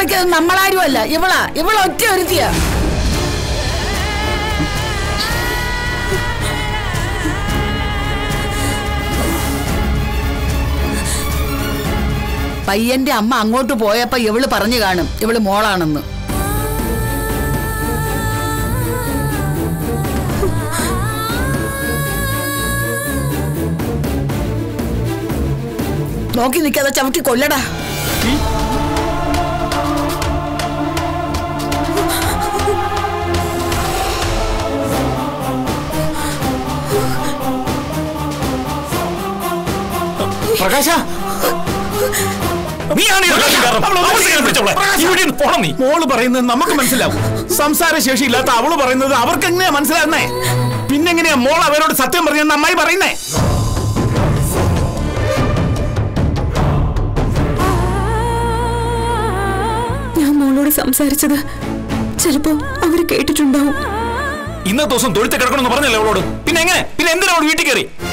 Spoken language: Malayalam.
തുടക്കിയത് നമ്മളാരുമല്ല ഇവളാ ഇവള ഒറ്റ ഒരുത്തിയാ പയ്യന്റെ അമ്മ അങ്ങോട്ട് പോയപ്പോ ഇവള് പറഞ്ഞു കാണും ഇവള് മോളാണെന്ന് നോക്കി നിൽക്കാതെ ചവിട്ടി കൊല്ലടാ പ്രകാശ നീയാണ് ഈ പ്രകാശം കാരണം. അവളെ കയറി പിടിച്ചോളെ. ഇവിടെ നിന്ന് പോണം നീ മോള് പറയുന്നത് നമുക്ക് മനസ്സിലാവും സംസാര ശേഷി ഇല്ലാത്ത അവള് പറയുന്നത് അവർക്ക് എങ്ങനെയാ മനസ്സിലാകുന്നേ പിന്നെങ്ങനെയാ മോൾ അവരോട് സത്യം പറഞ്ഞെന്ന് അമ്മായി പറയുന്നേ ഞാൻ മോളോട് സംസാരിച്ചത് ചിലപ്പോ അവര് കേട്ടിട്ടുണ്ടാവും ഇന്നത്തെ ദിവസം തൊഴുത്ത് കിടക്കണമെന്ന് പറഞ്ഞല്ലേ അവളോട് പിന്നെ എങ്ങനെ പിന്നെ എന്തിനാ അവൾ വീട്ടിൽ കയറി